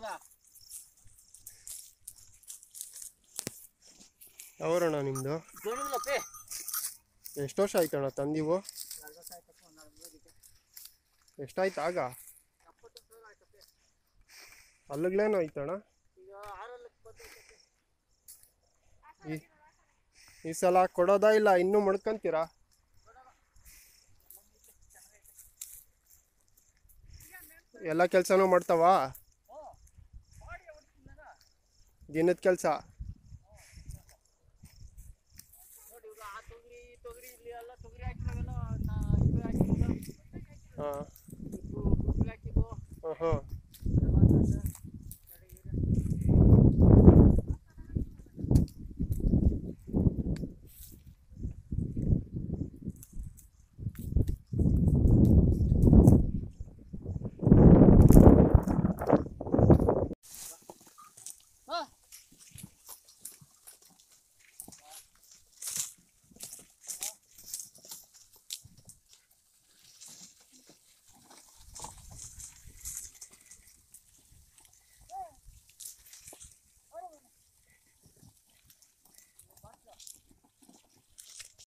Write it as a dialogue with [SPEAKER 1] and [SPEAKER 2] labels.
[SPEAKER 1] ಯಾವರಣ್ಣ ನಿಮ್ಮದು
[SPEAKER 2] ಗೋಣಿಲ್ಲಪ್ಪೆ
[SPEAKER 1] ಎಷ್ಟು ವರ್ಷ ಆಯ್ತಣ್ಣ ತಂದಿವು ಎಷ್ಟಾಯ್ತು ಆಗ ಅಲ್ಲಿಗ್ಲೇನೋ ಆಯ್ತಣ್ಣ
[SPEAKER 2] ಈಗ ಆರಲ್ಲಿ ಬಂದೈತೆ
[SPEAKER 1] ಈ ಈ ಸಲ ಕೊಡೋದಾ ಇಲ್ಲ ಇನ್ನೂ ಮಡ್ಕೊಂತೀರಾ ಎಲ್ಲ ಕೆಲಸನೂ ಮಾಡ್ತಾವಾ ದಿನದ ಕೆಲಸ
[SPEAKER 2] ನೋಡಿ ಇವಾಗ ಆ ತೊಗರಿ ಈ ತೊಗರಿ ಇಲ್ಲಿ ಎಲ್ಲ ತೊಗರಿ ಹಾಕಿರೋವೆಲ್ಲ ನಾ ಇದು ಹಾಕಿಲ್ಲ
[SPEAKER 1] ಹಾಂ
[SPEAKER 2] ಗುಡ್ಲು ಹಾಕಿದ್ದು
[SPEAKER 1] ಹಾಂ ಹಾಂ